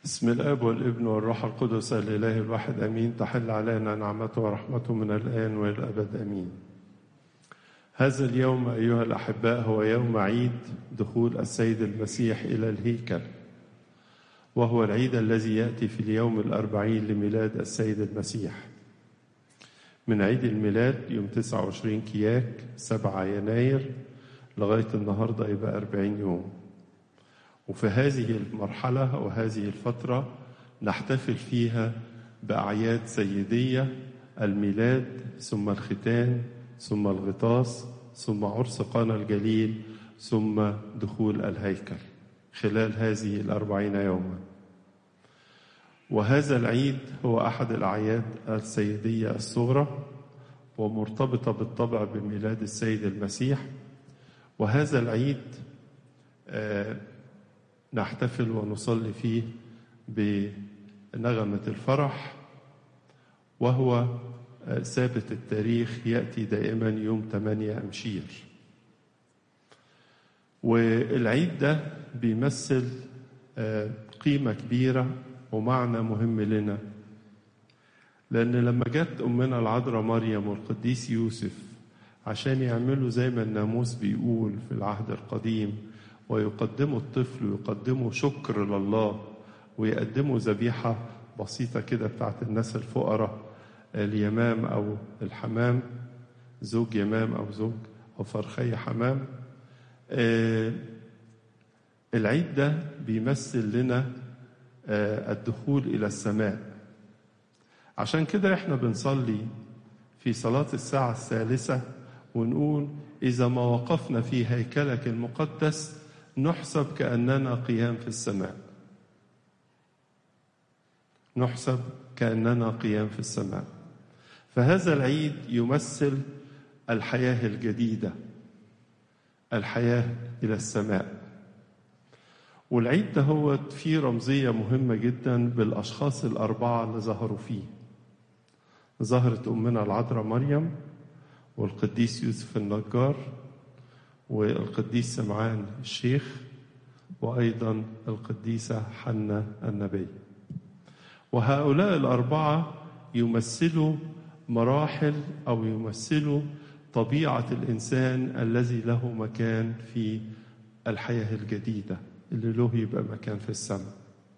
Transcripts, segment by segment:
بسم الاب والابن والروح القدس الاله الواحد امين تحل علينا نعمته ورحمته من الان والى الابد امين هذا اليوم ايها الاحباء هو يوم عيد دخول السيد المسيح الى الهيكل وهو العيد الذي ياتي في اليوم الاربعين لميلاد السيد المسيح من عيد الميلاد يوم 29 كياك 7 يناير لغايه النهارده يبقى 40 يوم وفي هذه المرحلة وهذه الفترة نحتفل فيها بأعياد سيدية الميلاد ثم الختان ثم الغطاس ثم عرس قانا الجليل ثم دخول الهيكل خلال هذه الأربعين يوما وهذا العيد هو أحد الأعياد السيدية الصغرى ومرتبطة بالطبع بميلاد السيد المسيح وهذا العيد آه نحتفل ونصلي فيه بنغمة الفرح وهو ثابت التاريخ يأتي دائما يوم 8 أمشير والعيد ده بيمثل قيمة كبيرة ومعنى مهم لنا لأن لما جت أمنا العذراء مريم والقديس يوسف عشان يعملوا زي ما الناموس بيقول في العهد القديم ويقدموا الطفل ويقدموا شكر لله ويقدموا ذبيحة بسيطة كده بتاعت الناس الفقراء اليمام أو الحمام زوج يمام أو زوج أو فرخي حمام آه العيد ده بيمثل لنا آه الدخول إلى السماء عشان كده احنا بنصلي في صلاة الساعة الثالثة ونقول إذا ما وقفنا في هيكلك المقدس نحسب كأننا قيام في السماء نحسب كأننا قيام في السماء فهذا العيد يمثل الحياة الجديدة الحياة إلى السماء والعيد ده هو فيه رمزية مهمة جدا بالأشخاص الأربعة اللي ظهروا فيه ظهرت أمنا العذراء مريم والقديس يوسف النجار والقديس سمعان الشيخ وأيضا القديسة حنة النبي وهؤلاء الأربعة يمثلوا مراحل أو يمثلوا طبيعة الإنسان الذي له مكان في الحياة الجديدة اللي له يبقى مكان في السماء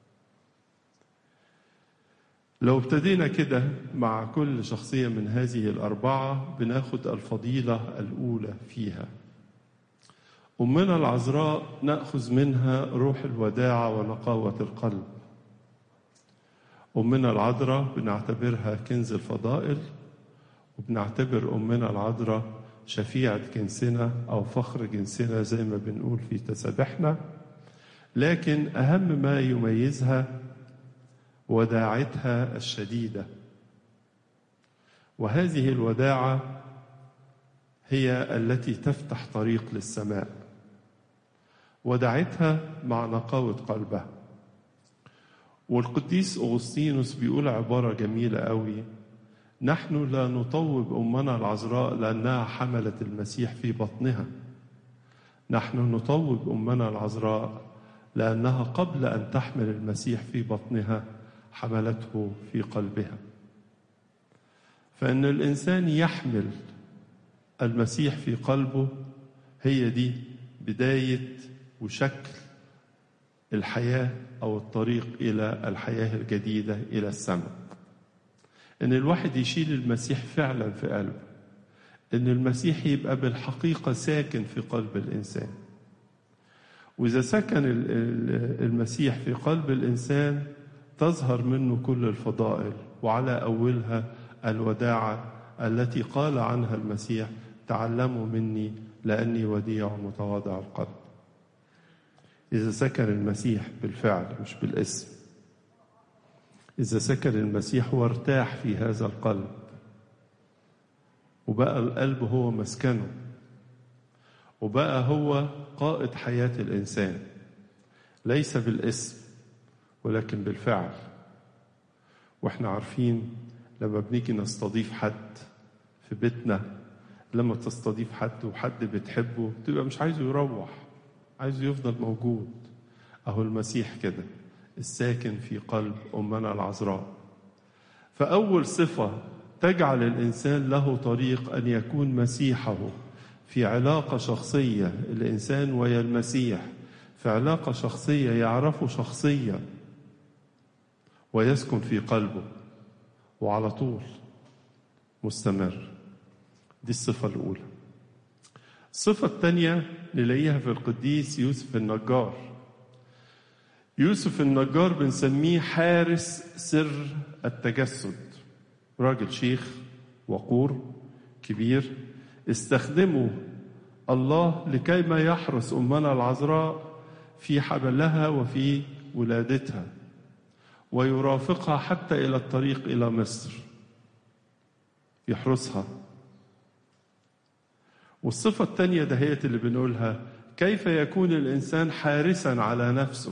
لو ابتدينا كده مع كل شخصية من هذه الأربعة بناخد الفضيلة الأولى فيها أمنا العذراء نأخذ منها روح الوداعة ونقاوة القلب أمنا العذراء بنعتبرها كنز الفضائل وبنعتبر أمنا العذراء شفيعة جنسنا أو فخر جنسنا زي ما بنقول في تسابيحنا لكن أهم ما يميزها وداعتها الشديدة وهذه الوداعة هي التي تفتح طريق للسماء ودعتها مع نقاوة قلبها والقديس أغسطينوس بيقول عبارة جميلة قوي نحن لا نطوب أمنا العذراء لأنها حملت المسيح في بطنها نحن نطوب أمنا العذراء لأنها قبل أن تحمل المسيح في بطنها حملته في قلبها فإن الإنسان يحمل المسيح في قلبه هي دي بداية وشكل الحياة أو الطريق إلى الحياة الجديدة إلى السماء إن الواحد يشيل المسيح فعلا في قلبه إن المسيح يبقى بالحقيقة ساكن في قلب الإنسان وإذا سكن المسيح في قلب الإنسان تظهر منه كل الفضائل وعلى أولها الوداعة التي قال عنها المسيح تعلموا مني لأني وديع متواضع القلب إذا سكن المسيح بالفعل مش بالاسم إذا سكن المسيح وارتاح في هذا القلب وبقى القلب هو مسكنه وبقى هو قائد حياة الإنسان ليس بالاسم ولكن بالفعل واحنا عارفين لما بنيجي نستضيف حد في بيتنا لما تستضيف حد وحد بتحبه تبقى مش عايزه يروح عايزه يفضل موجود اهو المسيح كده الساكن في قلب أمنا العذراء فأول صفة تجعل الإنسان له طريق أن يكون مسيحه في علاقة شخصية الإنسان ويا المسيح في علاقة شخصية يعرفه شخصيا ويسكن في قلبه وعلى طول مستمر دي الصفة الأولى الصفة الثانية نلاقيها في القديس يوسف النجار يوسف النجار بنسميه حارس سر التجسد راجل شيخ وقور كبير استخدمه الله لكيما يحرس أمنا العذراء في حبلها وفي ولادتها ويرافقها حتى إلى الطريق إلى مصر يحرسها والصفة الثانية دهيت اللي بنقولها كيف يكون الإنسان حارسا على نفسه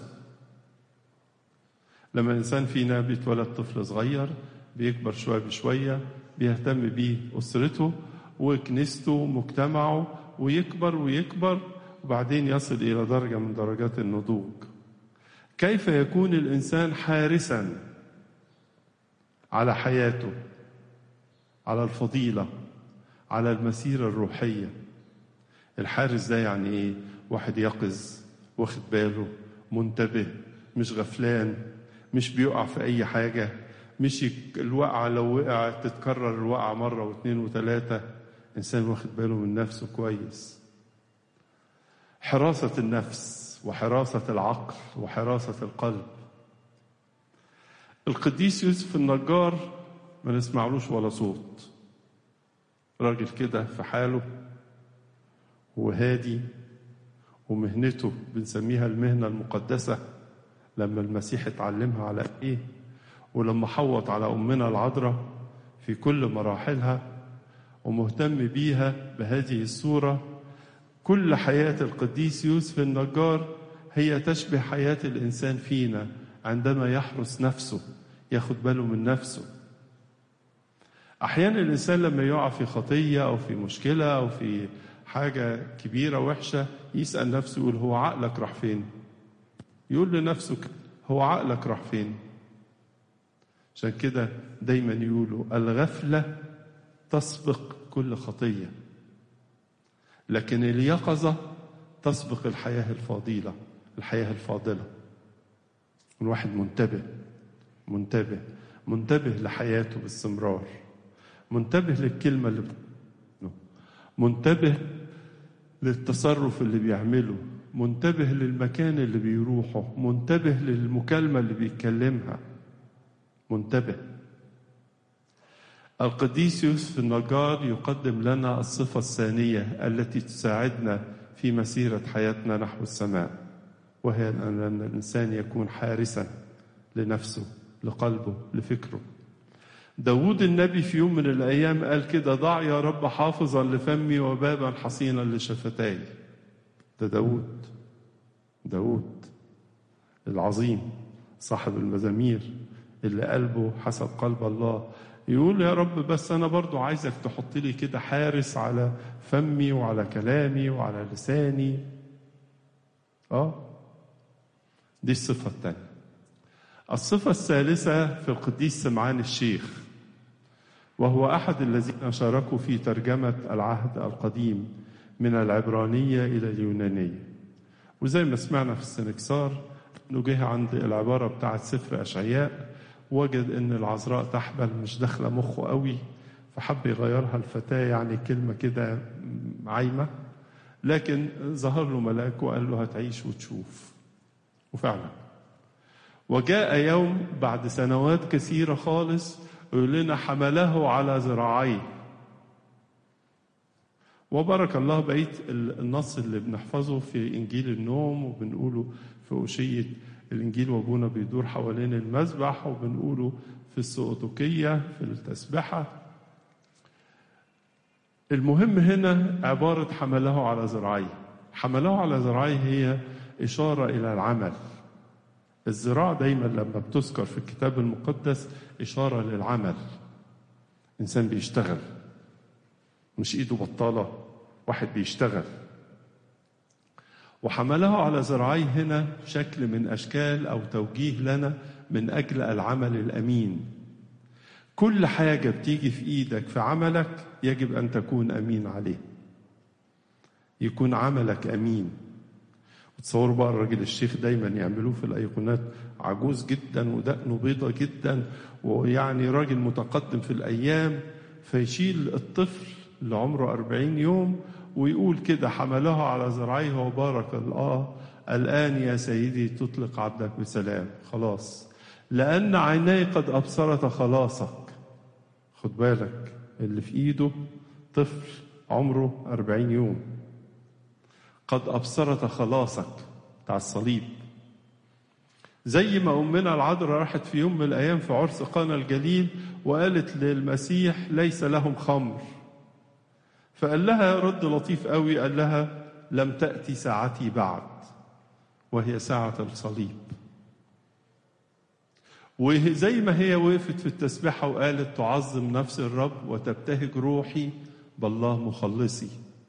لما الإنسان فينا بيتولد طفل صغير بيكبر شوية بشوية بيهتم بيه أسرته وكنيسته ومجتمعه ويكبر ويكبر وبعدين يصل إلى درجة من درجات النضوج كيف يكون الإنسان حارسا على حياته على الفضيلة على المسيرة الروحية الحارس ده يعني إيه واحد يقظ واخد باله منتبه مش غفلان مش بيقع في أي حاجة مش الوقعة لو وقع تتكرر الوقعة مرة واثنين وثلاثة إنسان واخد باله من نفسه كويس حراسة النفس وحراسة العقل وحراسة القلب القديس يوسف النجار ما نسمعلوش ولا صوت راجل كده في حاله وهادي ومهنته بنسميها المهنة المقدسة لما المسيح اتعلمها على ايه ولما حوط على أمنا العذراء في كل مراحلها ومهتم بيها بهذه الصورة كل حياة القديس يوسف النجار هي تشبه حياة الإنسان فينا عندما يحرس نفسه ياخد باله من نفسه أحيانا الإنسان لما يقع في خطية أو في مشكلة أو في حاجة كبيرة وحشة يسأل نفسه يقول هو عقلك راح فين يقول لنفسه هو عقلك راح فين عشان كده دايما يقولوا الغفلة تسبق كل خطية لكن اليقظة تسبق الحياة الفضيلة الحياة الفاضلة الواحد منتبه منتبه منتبه لحياته باستمرار منتبه للكلمة اللي بتقوله منتبه للتصرف اللي بيعمله منتبه للمكان اللي بيروحه منتبه للمكالمة اللي بيتكلمها منتبه القديس يوسف النجار يقدم لنا الصفة الثانية التي تساعدنا في مسيرة حياتنا نحو السماء وهي أن الإنسان يكون حارسا لنفسه لقلبه لفكره داود النبي في يوم من الأيام قال كده ضع يا رب حافظا لفمي وبابا حصينا لشفتاي ده داود داود العظيم صاحب المزامير اللي قلبه حسب قلب الله يقول يا رب بس أنا برضو عايزك تحط لي كده حارس على فمي وعلى كلامي وعلى لساني آه دي الصفة الثانية الصفة الثالثة في القديس سمعان الشيخ وهو أحد الذين شاركوا في ترجمة العهد القديم من العبرانية إلى اليونانية وزي ما سمعنا في السنكسار انه جه عند العبارة بتاعت سفر أشعياء وجد ان العذراء تحبل مش داخلة مخه قوي فحب يغيرها الفتاة يعني كلمة كده عايمة لكن ظهر له ملاك وقال له هتعيش وتشوف وفعلا وجاء يوم بعد سنوات كثيرة خالص يقول لنا حمله على ذراعيه وبارك الله بقيت النص اللي بنحفظه في إنجيل النوم وبنقوله في أشية الإنجيل وأبونا بيدور حوالين المذبح وبنقوله في السؤطوكية في التسبحة المهم هنا عبارة حمله على ذراعيه حمله على ذراعيه هي إشارة إلى العمل الذراع دايما لما بتذكر في الكتاب المقدس إشارة للعمل إنسان بيشتغل مش إيده بطالة واحد بيشتغل وحمله على ذراعيه هنا شكل من أشكال أو توجيه لنا من أجل العمل الأمين كل حاجة بتيجي في إيدك في عملك يجب أن تكون أمين عليه يكون عملك أمين تصوروا بقى الراجل الشيخ دايما يعملوه في الأيقونات عجوز جدا ودقنه بيضة جدا ويعني راجل متقدم في الأيام فيشيل الطفل اللي عمره أربعين يوم ويقول كده حمله على ذراعيه وبارك الله الآن يا سيدي تطلق عبدك بسلام خلاص لأن عيني قد أبصرت خلاصك خد بالك اللي في إيده طفل عمره أربعين يوم قد أبصرت خلاصك بتاع الصليب زي ما أمنا العذراء راحت في يوم من الأيام في عرس قانا الجليل وقالت للمسيح ليس لهم خمر فقال لها رد لطيف قوي قال لها لم تأتي ساعتي بعد وهي ساعة الصليب وزي ما هي وقفت في التسبيحة وقالت تعظم نفس الرب وتبتهج روحي بالله مخلصي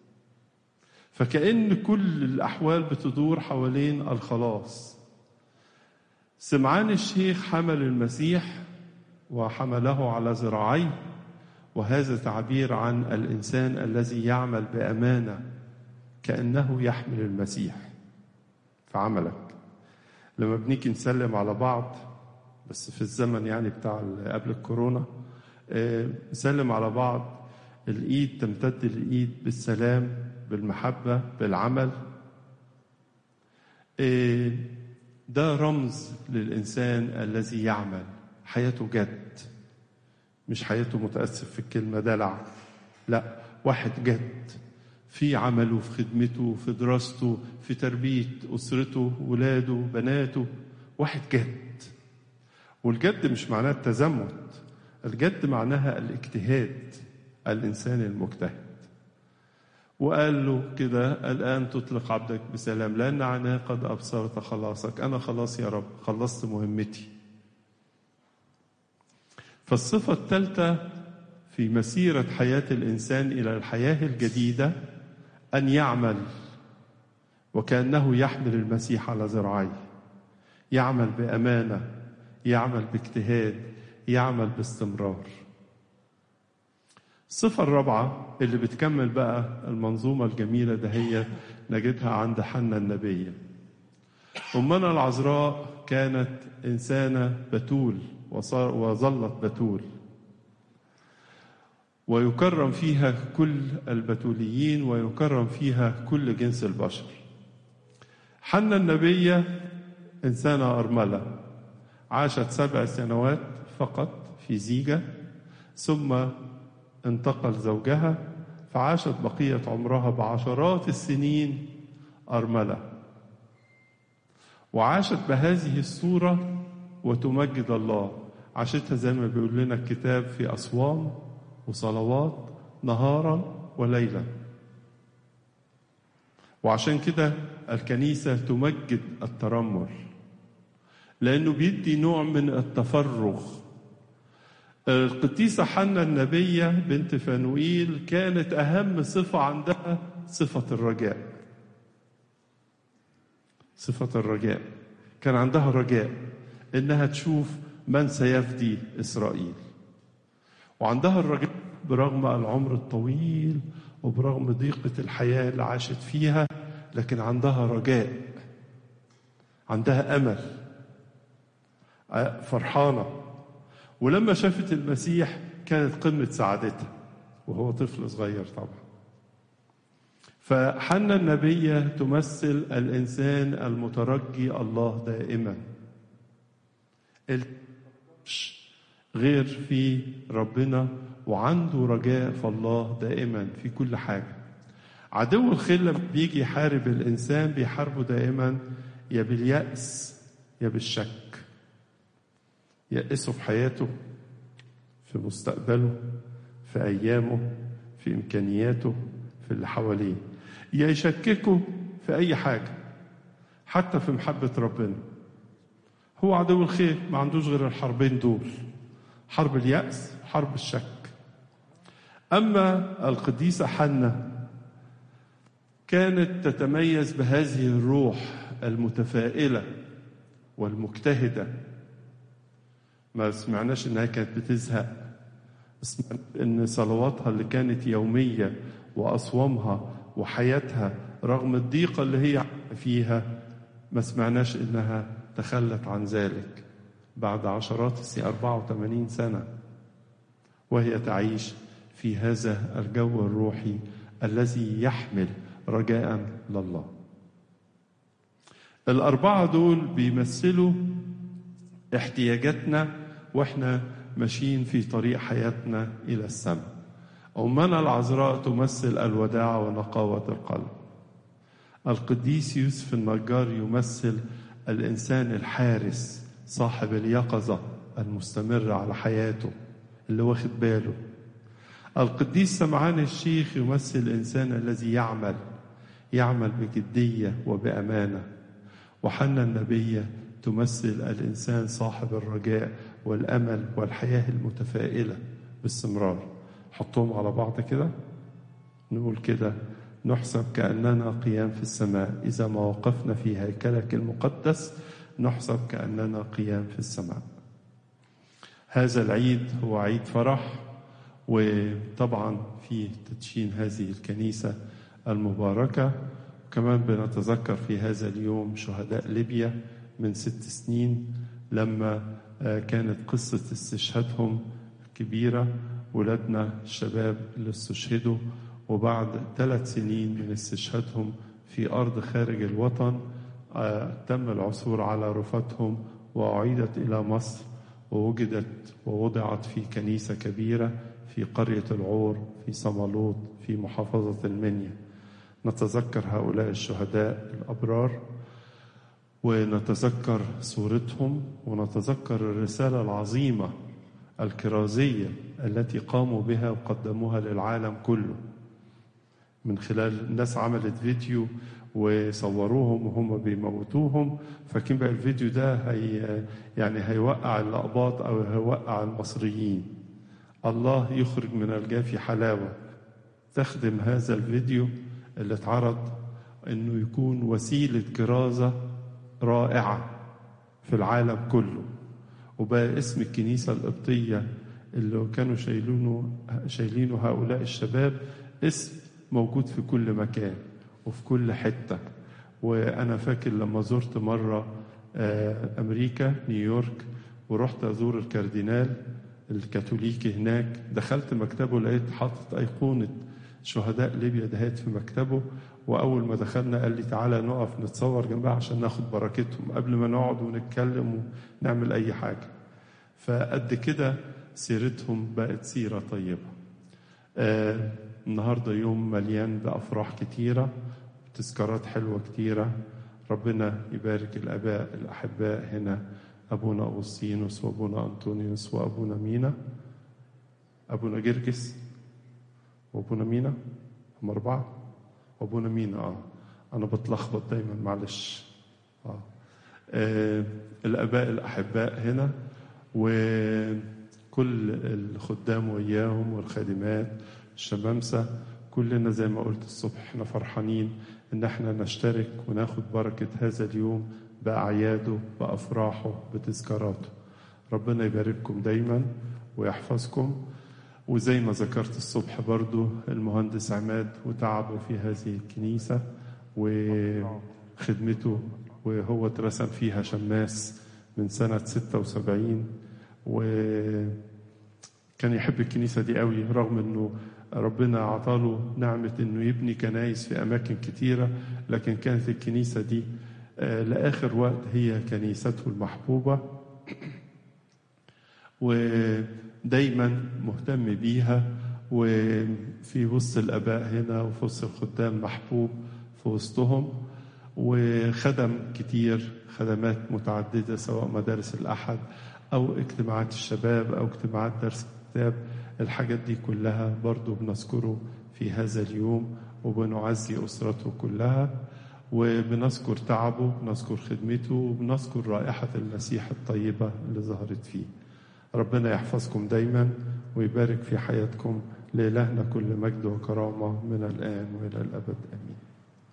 فكأن كل الأحوال بتدور حوالين الخلاص سمعان الشيخ حمل المسيح وحمله على ذراعيه وهذا تعبير عن الإنسان الذي يعمل بأمانة كأنه يحمل المسيح في عملك لما بنيجي نسلم على بعض بس في الزمن يعني بتاع قبل الكورونا نسلم على بعض الإيد تمتد للإيد بالسلام بالمحبة بالعمل ده رمز للإنسان الذي يعمل حياته جد مش حياته متأسف في الكلمة دلع لا واحد جد في عمله في خدمته في دراسته في تربية أسرته ولاده بناته واحد جد والجد مش معناه التزمت الجد معناها الاجتهاد الإنسان المجتهد وقال له كده الآن تطلق عبدك بسلام لأن عيناه قد أبصرت خلاصك أنا خلاص يا رب خلصت مهمتي فالصفة الثالثة في مسيرة حياة الإنسان إلى الحياة الجديدة أن يعمل وكأنه يحمل المسيح على ذراعيه يعمل بأمانة يعمل باجتهاد يعمل باستمرار الصفة الرابعة اللي بتكمل بقى المنظومة الجميلة ده هي نجدها عند حنا النبية أمنا العذراء كانت إنسانة بتول وصار وظلت بتول ويكرم فيها كل البتوليين ويكرم فيها كل جنس البشر حنا النبية إنسانة أرملة عاشت سبع سنوات فقط في زيجة ثم انتقل زوجها فعاشت بقية عمرها بعشرات السنين أرملة وعاشت بهذه الصورة وتمجد الله عاشتها زي ما بيقول لنا الكتاب في أصوام وصلوات نهارا وليلا وعشان كده الكنيسة تمجد الترمل لأنه بيدي نوع من التفرغ القديسة حنا النبية بنت فانوئيل كانت أهم صفة عندها صفة الرجاء صفة الرجاء كان عندها رجاء إنها تشوف من سيفدي إسرائيل وعندها الرجاء برغم العمر الطويل وبرغم ضيقة الحياة اللي عاشت فيها لكن عندها رجاء عندها أمل فرحانة ولما شافت المسيح كانت قمة سعادتها وهو طفل صغير طبعا فحنا النبية تمثل الإنسان المترجي الله دائما غير في ربنا وعنده رجاء في الله دائما في كل حاجة عدو الخير لما بيجي يحارب الإنسان بيحاربه دائما يا باليأس يا بالشك يأسه في حياته في مستقبله في أيامه في إمكانياته في اللي حواليه يا يشككه في أي حاجة حتى في محبة ربنا هو عدو الخير ما عندوش غير الحربين دول حرب اليأس حرب الشك أما القديسة حنة كانت تتميز بهذه الروح المتفائلة والمجتهدة ما سمعناش انها كانت بتزهق سمعنا ان صلواتها اللي كانت يومية واصوامها وحياتها رغم الضيقة اللي هي فيها ما سمعناش انها تخلت عن ذلك بعد عشرات السنين 84 سنة وهي تعيش في هذا الجو الروحي الذي يحمل رجاء لله الأربعة دول بيمثلوا احتياجاتنا واحنا ماشيين في طريق حياتنا إلى السماء أمنا العذراء تمثل الوداع ونقاوة القلب القديس يوسف النجار يمثل الإنسان الحارس صاحب اليقظة المستمرة على حياته اللي واخد باله القديس سمعان الشيخ يمثل الإنسان الذي يعمل يعمل بجدية وبأمانة وحنا النبية تمثل الإنسان صاحب الرجاء والأمل والحياة المتفائلة باستمرار حطهم على بعض كده نقول كده نحسب كأننا قيام في السماء إذا ما وقفنا في هيكلك المقدس نحسب كأننا قيام في السماء هذا العيد هو عيد فرح وطبعا في تدشين هذه الكنيسة المباركة كمان بنتذكر في هذا اليوم شهداء ليبيا من ست سنين لما كانت قصة استشهادهم كبيرة ولادنا الشباب اللي استشهدوا وبعد ثلاث سنين من استشهادهم في أرض خارج الوطن تم العثور على رفاتهم وأعيدت إلى مصر ووجدت ووضعت في كنيسة كبيرة في قرية العور في صمالوط في محافظة المنيا نتذكر هؤلاء الشهداء الأبرار ونتذكر صورتهم ونتذكر الرسالة العظيمة الكرازية التي قاموا بها وقدموها للعالم كله من خلال الناس عملت فيديو وصوروهم وهم بيموتوهم فكان بقى الفيديو ده هي يعني هيوقع اللقباط او هيوقع المصريين الله يخرج من الجافي حلاوه تخدم هذا الفيديو اللي اتعرض انه يكون وسيله كرازه رائعه في العالم كله وبقى اسم الكنيسه القبطيه اللي كانوا شايلينه شايلينه هؤلاء الشباب اسم موجود في كل مكان وفي كل حتة وأنا فاكر لما زرت مرة أمريكا نيويورك ورحت أزور الكاردينال الكاثوليكي هناك دخلت مكتبه لقيت حاطط أيقونة شهداء ليبيا دهيت في مكتبه وأول ما دخلنا قال لي تعالى نقف نتصور جنبها عشان ناخد بركتهم قبل ما نقعد ونتكلم ونعمل أي حاجة فقد كده سيرتهم بقت سيرة طيبة آه النهارده يوم مليان بافراح كتيره تذكارات حلوه كتيره ربنا يبارك الاباء الاحباء هنا ابونا اغسطينوس وابونا انطونيوس وابونا مينا ابونا جرجس وابونا مينا هم اربعه وابونا مينا اه انا بتلخبط دايما معلش آه. آه الاباء الاحباء هنا وكل الخدام وياهم والخادمات الشمامسة كلنا زي ما قلت الصبح احنا فرحانين ان احنا نشترك وناخد بركة هذا اليوم بأعياده بأفراحه بتذكاراته ربنا يبارككم دايما ويحفظكم وزي ما ذكرت الصبح برضو المهندس عماد وتعبه في هذه الكنيسة وخدمته وهو اترسم فيها شماس من سنة 76 وكان يحب الكنيسة دي قوي رغم انه ربنا عطاله نعمة انه يبني كنايس في اماكن كتيرة لكن كانت الكنيسة دي لاخر وقت هي كنيسته المحبوبة ودايما مهتم بيها وفي وسط الاباء هنا وفي وسط الخدام محبوب في وسطهم وخدم كتير خدمات متعددة سواء مدارس الأحد أو اجتماعات الشباب أو اجتماعات درس الكتاب الحاجات دي كلها برضو بنذكره في هذا اليوم وبنعزي أسرته كلها وبنذكر تعبه بنذكر خدمته وبنذكر رائحة المسيح الطيبة اللي ظهرت فيه ربنا يحفظكم دايما ويبارك في حياتكم لإلهنا كل مجد وكرامة من الآن وإلى الأبد آمين